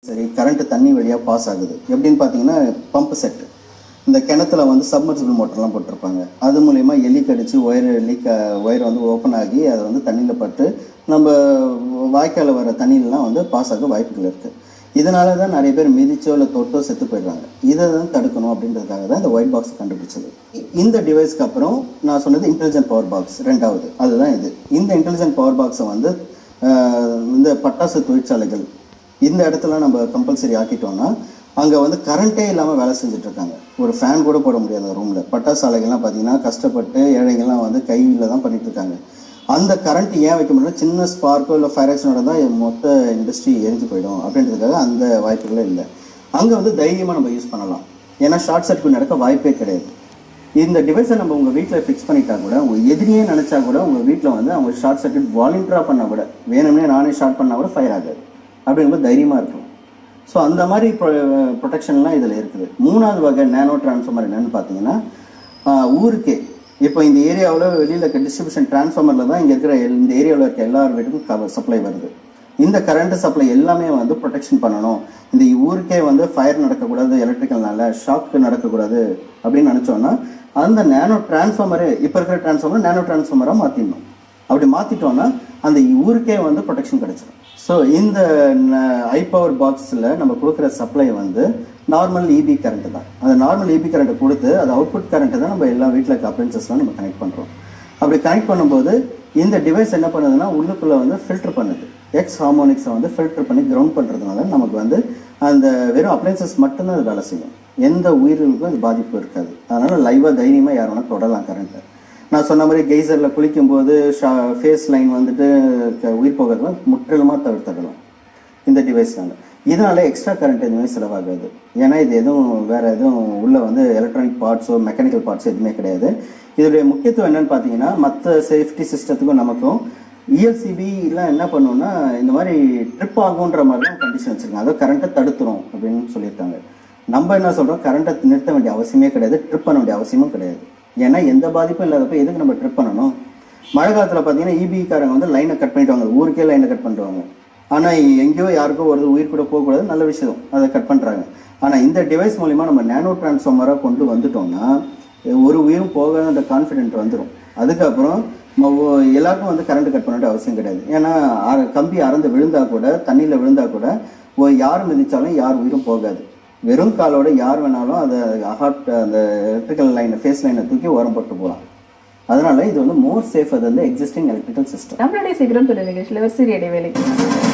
சரி கரண்ட் தண்ணி வழியாக பாஸ் ஆகுது எப்படின்னு பார்த்தீங்கன்னா பம்ப் செட் இந்த கிணத்துல வந்து சப்மர்சிபிள் மோட்டர்லாம் போட்டிருப்பாங்க அது மூலயமா எலி கடிச்சு ஒயர் லீக் ஒயர் வந்து ஓப்பன் ஆகி அது வந்து தண்ணியில் பட்டு நம்ம வாய்க்கால வர தண்ணியிலலாம் வந்து பாஸ் ஆக வாய்ப்புகள் இருக்குது இதனால தான் நிறைய பேர் மிதிச்சோ இல்லை தொட்டோ செத்து போயிடுறாங்க இதை தான் தடுக்கணும் அப்படின்றதுக்காக தான் இந்த ஒயிட் பாக்ஸ் கண்டுபிடிச்சது இ- இந்த டிவைஸ்க்கு அப்புறம் நான் சொன்னது இன்டெலிஜென்ட் பவர் பாக்ஸ் ரெண்டாவது அதுதான் இது இந்த இன்டெலிஜென்ட் பவர் பாக்ஸை வந்து ஆஹ், இந்த பட்டாசு தொழிற்சாலைகள் இந்த இடத்துல நம்ம கம்பல்சரி ஆக்கிட்டோம்னா அங்கே வந்து கரண்ட்டே இல்லாமல் வேலை செஞ்சுட்டு இருக்காங்க ஒரு ஃபேன் கூட போட முடியாது ரூமில் பட்டாசு ஆலைகள்லாம் பார்த்தீங்கன்னா கஷ்டப்பட்டு ஏழைங்கள்லாம் வந்து கையில் தான் பண்ணிட்டு இருக்காங்க அந்த கரண்ட் ஏன் வைக்க முடியல சின்ன ஸ்பார்க்கோ இல்லை ஃபயர் ஆக்சிடென்ட் தான் மொத்த இண்டஸ்ட்ரி எரிஞ்சு போயிடும் அப்படின்றதுக்காக அந்த வாய்ப்புகளே இல்லை அங்கே வந்து தைரியமாக நம்ம யூஸ் பண்ணலாம் ஏன்னா ஷார்ட் சர்க்யூட் நடக்க வாய்ப்பே கிடையாது இந்த டிவைஸை நம்ம உங்கள் வீட்டில் ஃபிக்ஸ் பண்ணிட்டா கூட உங்கள் எதிரியே நினச்சா கூட உங்கள் வீட்டில் வந்து அவங்க ஷார்ட் சர்க்யூட் வாலண்டியராக பண்ணால் கூட வேணும்னே நானே ஷார்ட் பண்ணால் கூட ஃபயர் ஆகாது அப்படிங்கும்போது தைரியமாக இருக்கலாம் ஸோ அந்த மாதிரி ப்ரொடெக்ஷன்லாம் இதில் இருக்குது மூணாவது வகை நேனோ டிரான்ஸ்ஃபார்மர் என்னன்னு பார்த்தீங்கன்னா ஆஹ், ஊருக்கே இப்போ இந்த ஏரியாவில் வெளியில் இருக்க டிஸ்ட்ரிபியூஷன் டிரான்ஸ்ஃபார்மரில் தான் இங்கே இருக்கிற எல்- இந்த ஏரியாவில் இருக்க எல்லார் வீட்டுக்கும் கவர் சப்ளை வருது இந்த கரண்ட் சப்ளை எல்லாமே வந்து ப்ரொடெக்ஷன் பண்ணணும் இந்த ஊருக்கே வந்து ஃபயர் நடக்கக்கூடாது எலக்ட்ரிக்கல்னால ஷாக் நடக்கக்கூடாது அப்படின்னு நினச்சோன்னா அந்த நேனோ டிரான்ஸ்ஃபார்மரே இப்போ இருக்கிற டிரான்ஸ்ஃபார்மர் நேனோ டிரான்ஸ்ஃபார்மராக மாற்றிடணும் அப்படி மாற்றிட்டோன்னா அந்த ஊருக்கே வந்து ப்ரொடெக்ஷன் கிடைச்சிடும் ஸோ இந்த ஐ பவர் பாக்ஸில் நம்ம கொடுக்குற சப்ளை வந்து நார்மல் இபி கரண்ட் தான் அந்த நார்மல் இபி கரண்ட்டை கொடுத்து அது அவுட்புட் கரண்ட்டை தான் நம்ம எல்லா வீட்டில் இருக்க அப்ளைன்சஸ்லாம் நம்ம கனெக்ட் பண்ணுறோம் அப்படி கனெக்ட் பண்ணும்போது இந்த டிவைஸ் என்ன பண்ணுதுன்னா உள்ளுக்குள்ளே வந்து ஃபில்டர் பண்ணுது எக்ஸ் ஹார்மோனிக்ஸை வந்து ஃபில்டர் பண்ணி கிரவுண்ட் பண்ணுறதுனால நமக்கு வந்து அந்த வெறும் அப்ளைன்சஸ் மட்டும்தான் அது வேலை செய்யும் எந்த உயிர்களுக்கும் அது பாதிப்பு இருக்காது அதனால் லைவாக தைரியமாக யார் வேணால் தொடலாம் கரண்ட்டை நான் சொன்ன மாதிரி கெய்சரில் குளிக்கும்போது ஷா ஃபேஸ் லைன் வந்துட்டு க- உயிர் போகிறதுலாம் முற்றிலுமாக தவிர்த்திடலாம் இந்த டிவைஸ்னால இதனால எக்ஸ்ட்ரா கரண்ட் எதுவுமே செலவாகாது ஏன்னா இது எதுவும் வேற எதுவும் உள்ள வந்து எலக்ட்ரானிக் பார்ட்ஸோ மெக்கானிக்கல் பார்ட்ஸோ எதுவுமே கிடையாது இதோடைய முக்கியத்துவம் என்னன்னு பார்த்தீங்கன்னா மற்ற சேஃப்டி சிஸ்டத்துக்கும் நமக்கும் இஎல்சிபி எல்லாம் என்ன பண்ணுவோம்னா இந்த மாதிரி ட்ரிப் ஆகுன்ற மாதிரி தான் கண்டிஷன் வச்சிருக்காங்க அதாவது கரண்ட்டை தடுத்துரும் அப்படின்னு சொல்லியிருக்காங்க நம்ம என்ன சொல்றோம் கரண்ட்டை நிறுத்த வேண்டிய அவசியமே கிடையாது ட்ரிப் பண்ண வேண்டிய அவசியமும் கிடையாது ஏன்னா எந்த பாதிப்பும் இல்லாதப்ப எதுக்கு நம்ம ட்ரிப் பண்ணணும் மழை காலத்தில் பார்த்தீங்கன்னா EB காரங்க வந்து லைனை கட் பண்ணிடுவாங்க ஊருக்கே லைனை கட் பண்ணிடுவாங்க ஆனால் எங்கேயோ யாருக்கோ ஒரு உயிர் கூட போகக்கூடாது நல்ல விஷயம் அதை கட் பண்ணுறாங்க ஆனால் இந்த டிவைஸ் மூலிமா நம்ம நேனோ டிரான்ஸ்ஃபார்மராக கொண்டு வந்துட்டோம்னா ஒரு உயிரும் போகாத கான்ஃபிடென்ட் வந்துடும் அதுக்கப்புறம் ம- ஒ- எல்லாருக்கும் வந்து கரண்ட் கட் பண்ண வேண்டிய அவசியம் கிடையாது ஏன்னா அர- கம்பி அறந்து விழுந்தா கூட தண்ணியில் விழுந்தா கூட ஒ- யார் மிதிச்சாலும் யார் உயிரும் போகாது வெறும் காலோட யார் வேணாலும் அதை ஹார்ட் அந்த எலக்ட்ரிக்கல் லைனை ஃபேஸ் லைனை தூக்கி ஓரம் போட்டு போகலாம் அதனால இது வந்து மோர் சேஃப் அது வந்து எக்ஸிஸ்டிங் எலக்ட்ரிக்கல் சிஸ்டம் நம்மளுடைய சீக்கிரம் தொழில் நிகழ்ச்சியில் ஒரு சிறிய இடைவேளை